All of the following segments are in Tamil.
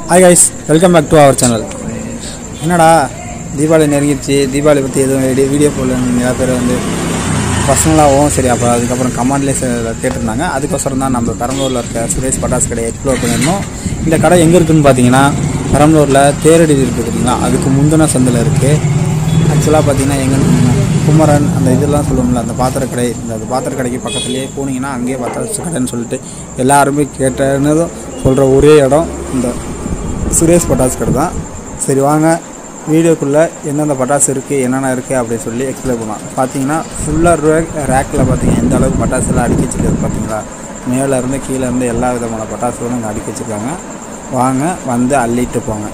Hi guys welcome back to our channel என்னடா தீபாவளி நெருங்கிடுச்சு தீபாவளி பற்றி எதுவும் வீடியோ வீடியோ போடலன்னு நிறையா பேர் வந்து பர்சனலாகவும் சரி அப்போ அதுக்கப்புறம் கமாண்ட்லேயே கேட்டிருந்தாங்க அதுக்கோசரம் தான் நம்ம பெரம்பலூரில் இருக்க சுரேஷ் பட்டாசு கடையை எக்ஸ்ப்ளோர் பண்ணியிருந்தோம் இந்த கடை எங்கே இருக்குதுன்னு பார்த்தீங்கன்னா பெரம்பலூரில் தேரடி இருக்குது பார்த்தீங்களா அதுக்கு முந்தின சந்தில் இருக்குது ஆக்சுவலாக பார்த்தீங்கன்னா எங்கள் குமரன் அந்த இதெல்லாம் சொல்லுவோம்ல அந்த பாத்திர கடை இந்த அந்த பாத்திர கடைக்கு பக்கத்துலேயே போனீங்கன்னா அங்கேயே பட்டாசு கடைன்னு சொல்லிட்டு எல்லாருமே கேட்டனதும் சொல்கிற ஒரே இடம் இந்த சுரேஷ் பட்டாசு கடை தான் சரி வாங்க வீடியோக்குள்ளே எந்தெந்த பட்டாசு இருக்குது என்னென்ன இருக்குது அப்படின்னு சொல்லி எக்ஸ்பிளைன் பண்ணலாம் பார்த்தீங்கன்னா ஃபுல்லாக ரேக் ரேக்கில் பார்த்தீங்கன்னா எந்த அளவுக்கு பட்டாசு எல்லாம் அடுக்கி வச்சிருக்காரு பார்த்தீங்களா மேலே இருந்து கீழே இருந்து எல்லா விதமான பட்டாசுகளும் இங்கே அடுக்கி வச்சுருக்காங்க வாங்க வந்து அள்ளிட்டு போங்க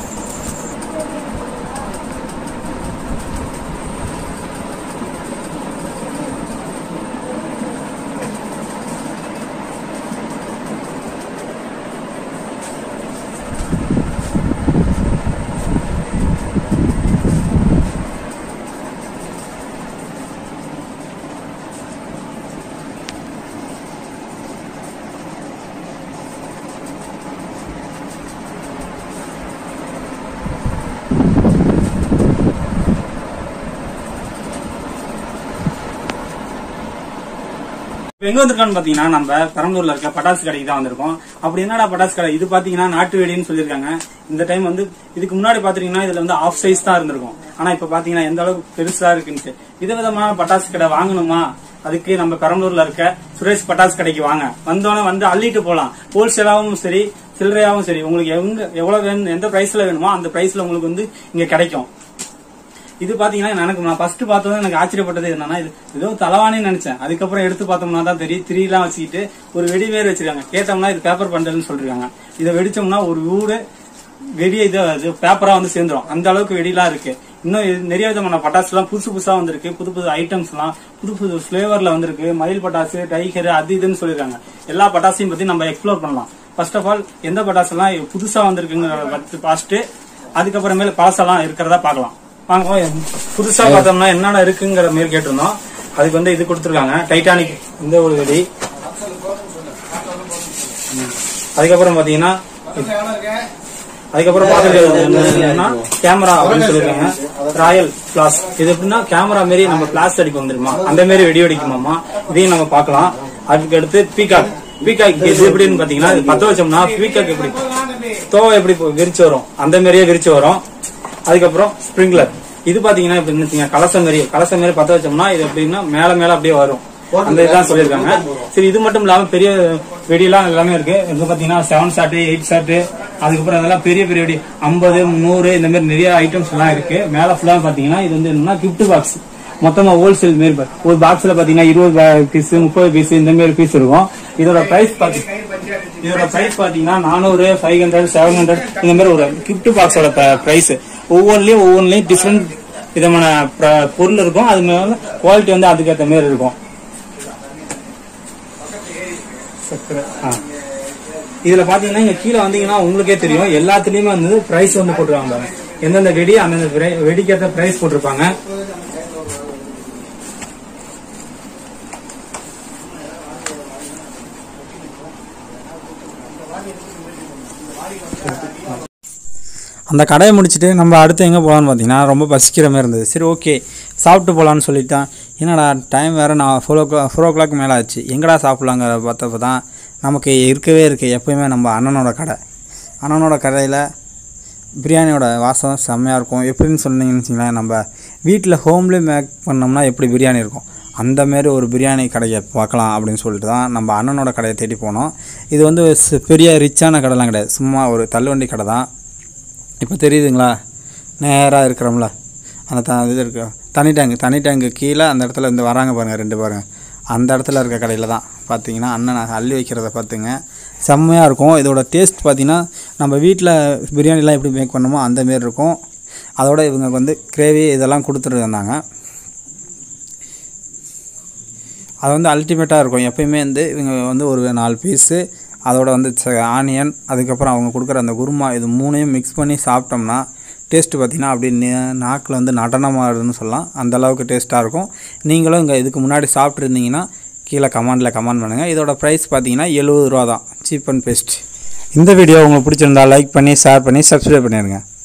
இப்ப எங்க வந்திருக்கோம்னு பாத்தீங்கன்னா நம்ம பெரம்பலூர்ல இருக்க பட்டாசு கடைக்கு தான் வந்திருக்கோம் அப்படி என்னடா பட்டாசு கடை இது பாத்தீங்கன்னா நாட்டு வெடின்னு சொல்லியிருக்காங்க இந்த டைம் வந்து இதுக்கு முன்னாடி பாத்தீங்கன்னா இதுல வந்து ஆஃப் சைஸ் தான் இருந்திருக்கும் ஆனா இப்ப பாத்தீங்கன்னா எந்த அளவுக்கு பெருசா இருக்குன்ட்டு விதவிதமான பட்டாசு கடை வாங்கணுமா அதுக்கு நம்ம பெரம்பலூர்ல இருக்க சுரேஷ் பட்டாசு கடைக்கு வாங்க வந்தோடனே வந்து அள்ளிட்டு போலாம் ஹோல்சேலாவும் சரி சில்லறையாவும் சரி உங்களுக்கு எங்க எவ்வளவு வேணும் எந்த பிரைஸ்ல வேணுமோ அந்த பிரைஸ்ல உங்களுக்கு வந்து இங்க கிடைக்கும் இது பாத்தீங்கன்னா எனக்கு நான் ஃபர்ஸ்ட் பார்த்ததும் எனக்கு ஆச்சரியப்பட்டது என்னன்னா இது ஏதோ தலவாணின்னு நினைச்சேன் அதுக்கப்புறம் எடுத்து பார்த்தோம்னா தான் தெரியும் திரி எல்லாம் வச்சுக்கிட்டு ஒரு வெடி வேறு வச்சிருக்காங்க கேட்டோம்னா இது பேப்பர் பண்டல்னு சொல்லிருக்காங்க இதை வெடிச்சோம்னா ஒரு வீடு வெடியை இது பேப்பரா வந்து சேர்ந்துரும் அந்த அளவுக்கு வெடிலாம் இருக்கு இன்னும் இது நிறைய விதமான பட்டாசு எல்லாம் புதுசு புதுசா வந்திருக்கு புது புது ஐட்டம்ஸ் எல்லாம் புது புது ஃபிளேவர்ல வந்திருக்கு மயில் பட்டாசு டைகர் அது இதுன்னு சொல்லிருக்காங்க எல்லா பட்டாசையும் பத்தி நம்ம எக்ஸ்ப்ளோர் பண்ணலாம் ஃபர்ஸ்ட் ஆஃப் ஆல் எந்த பட்டாசு எல்லாம் புதுசா வந்திருக்குங்கிறத பார்த்துட்டு அதுக்கப்புறமேல பழசெல்லாம் இருக்கிறதா பார்க்கலாம் வாங்க புதுசா பார்த்தோம்னா என்னென்ன இருக்குங்கிற மாதிரி கேட்டிருந்தோம் அதுக்கு வந்து இது கொடுத்துருக்காங்க டைட்டானிக் இந்த ஒரு வெடி ம். அதுக்கப்புறம் பாத்தீங்கன்னா அதுக்கப்புறம் பாத்துக்கிறது என்னன்னா கேமரா அப்படின்னு சொல்லிருக்காங்க ராயல் பிளாஸ் இது எப்படின்னா கேமரா மாரி நம்ம பிளாஸ் அடிப்போம் தெரியுமா அந்த மாதிரி வெடி வெடிக்குமாமா இதையும் நம்ம பார்க்கலாம் அதுக்கு அடுத்து பீகாக் பீகாக் இது எப்படின்னு பாத்தீங்கன்னா இது பத்த வச்சோம்னா பீகாக் எப்படி தோவை எப்படி விரிச்சு வரும் அந்த மாதிரியே விரிச்சு வரும் அதுக்கப்புறம் ஸ்ப்ரிங்க்லர் இது பாத்தீங்கன்னா இப்ப இருந்துச்சுங்க கலசம் மாரி கலசம் மாரி பத்த வச்சோம்னா இது எப்படின்னா மேல மேல அப்படியே வரும் அந்த இதுதான் சொல்லியிருக்காங்க சரி இது மட்டும் இல்லாம பெரிய வெடியெல்லாம் எல்லாமே இருக்கு இது பாத்தீங்கன்னா செவன் ஷாட் எயிட் ஷாட் அதுக்கப்புறம் அதெல்லாம் பெரிய பெரிய வெடி ஐம்பது நூறு இந்த மாதிரி நிறைய ஐட்டம்ஸ் எல்லாம் இருக்கு மேல ஃபுல்லா பாத்தீங்கன்னா இது வந்து என்னன்னா கிஃப்ட் பாக்ஸ் மொத்தமா ஹோல்சேல் மாரி பா- ஒரு பாக்ஸ்ல பாத்தீங்கன்னா இருபது பீஸ் முப்பது பீஸ் இந்த மாதிரி பீஸ் இருக்கும் இதோட பிரைஸ் பாத்தி இதோட பிரைஸ் பாத்தீங்கன்னா நானூறு ஃபைவ் ஹண்ட்ரட் செவன் ஹண்ட்ரட் இந்த மாதிரி ஒரு கிஃப்ட் பாக்ஸோட பிரைஸ் ஒவ்வொன்றிலயும் ஒவ்வொன்றிலயும் டிஃப்ரெண்ட் விதமான ப- பொருள் இருக்கும் அது மேல குவாலிட்டி வந்து அதுக்கேற்ற மாதிரி இருக்கும் சக்கரை. ஆ. இதுல பாத்தீங்கன்னா இங்க கீழே வந்தீங்கன்னா உங்களுக்கே தெரியும் எல்லாத்துலயுமே வந்து பிரைஸ் வந்து போட்டுருவாங்க பாருங்க. எந்தெந்த வெடி அந்தந்த pri- வெடிக்கேற்ற பிரைஸ் போட்டிருப்பாங்க அந்த கடையை முடிச்சுட்டு நம்ம அடுத்து எங்கே போகலான்னு பார்த்தீங்கன்னா ரொம்ப பசிக்கிற மாதிரி இருந்தது சரி ஓகே சாப்பிட்டு போகலான்னு சொல்லிட்டான் என்னடா டைம் வேறு நான் four o'clock four o'clock மேலே ஆச்சு எங்கடா சாப்பிட்லாங்கிற பார்த்தப்ப தான் நமக்கு இருக்கவே இருக்குது எப்போயுமே நம்ம அண்ணனோட கடை அண்ணனோட கடையில் பிரியாணியோட வாசம் செம்மையாக இருக்கும் எப்படின்னு சொன்னீங்கன்னு வச்சுங்களேன் நம்ம வீட்டில் ஹோம்லேயே மேக் பண்ணோம்னா எப்படி பிரியாணி இருக்கும் அந்த மாரி ஒரு பிரியாணி கடையை பார்க்கலாம் அப்படின்னு சொல்லிட்டு தான் நம்ம அண்ணனோட கடையை தேடி போனோம் இது வந்து ஸ்- பெரிய ரிச்சான கடைலாம் கிடையாது சும்மா ஒரு தள்ளுவண்டி கடை தான் இப்போ தெரியுதுங்களா நேராக இருக்கிறோம்ல அந்த த இது இருக்கு தனி டேங்க் தனி டேங்கு கீழே அந்த இடத்துல இந்த வராங்க பாருங்கள் ரெண்டு பாருங்க அந்த இடத்துல இருக்க கடையில் தான் பார்த்தீங்கன்னா அண்ணன் அள்ளி வைக்கிறத பார்த்துங்க செம்மையாக இருக்கும் இதோட டேஸ்ட் பார்த்தீங்கன்னா நம்ம வீட்டில் பிரியாணிலாம் எப்படி மேக் பண்ணோமோ அந்த மாரி இருக்கும் அதோட இவங்க வந்து கிரேவி இதெல்லாம் கொடுத்துட்டு இருந்தாங்க அது வந்து அல்டிமேட்டாக இருக்கும் எப்பயுமே வந்து இவங்க வந்து ஒரு நாலு பீஸு அதோட வந்து ஆனியன் அதுக்கப்புறம் அவங்க கொடுக்குற அந்த குருமா இது மூணையும் மிக்ஸ் பண்ணி சாப்பிட்டோம்னா டேஸ்ட்டு பார்த்தீங்கன்னா அப்படியே நே- நாக்கில் வந்து நடனமாடுதுன்னு சொல்லலாம் அந்த அளவுக்கு டேஸ்ட்டாக இருக்கும் நீங்களும் இங்கே இதுக்கு முன்னாடி சாப்பிட்ருந்தீங்கன்னா கீழே கமெண்டில் கமெண்ட் பண்ணுங்கள் இதோட ப்ரைஸ் பார்த்தீங்கன்னா எழுபது ரூபா தான் சீப் அண்ட் பெஸ்ட் இந்த வீடியோ உங்களுக்கு பிடிச்சிருந்தா லைக் பண்ணி ஷேர் பண்ணி சப்ஸ்கிரைப் பண்ணிடுங்க